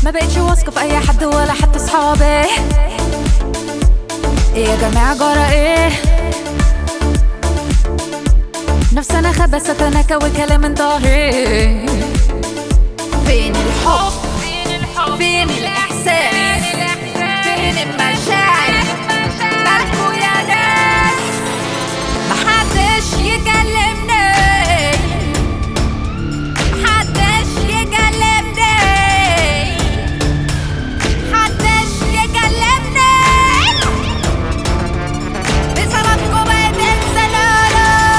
ما بقتش واثقة في أي حد ولا حتى صحابي إيه يا جماعة جرى إيه نفسي أنا خبثت أنا كوي كلام انتهي فين الحب فين الإحساس فين المشاعر مالكوا يا ناس محدش يكلمني محدش يكلمني محدش يكلمني بسببكم بقيت انسان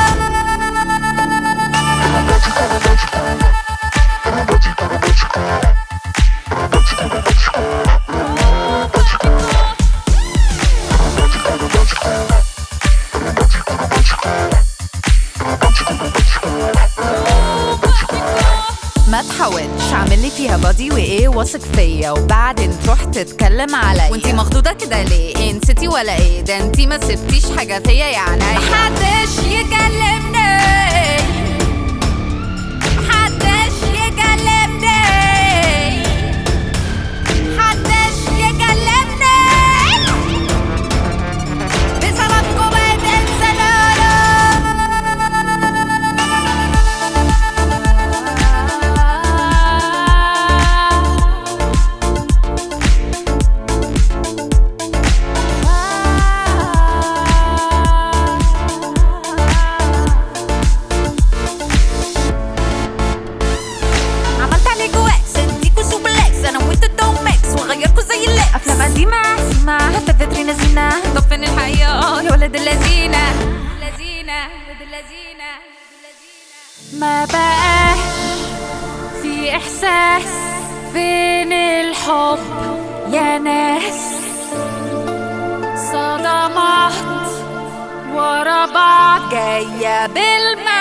ما تحاولش اعمل لي فيها بادي وايه واثق فيا وبعدين تروح تتكلم عليا وانتي مخضوضه كده ليه إيه نسيتي ولا ايه ده انتي ما سبتيش حاجه فيا يعني محدش يكلمني محدش يكلمني محدش يكلمني بسببكم بقيت انسان عملت عليكوا اكس اديكوا سوبلكس انا وانت دون ميكس واغيركوا زي اللبس افلام قديمه سيما حتى فيترينا زينه طب فين الحقيقه اه يا ولد اللذينه لذينه ولد اللذينه ما بقاش في احساس فين الحب يا ناس صدمات ورا بعض جايه بالمعنى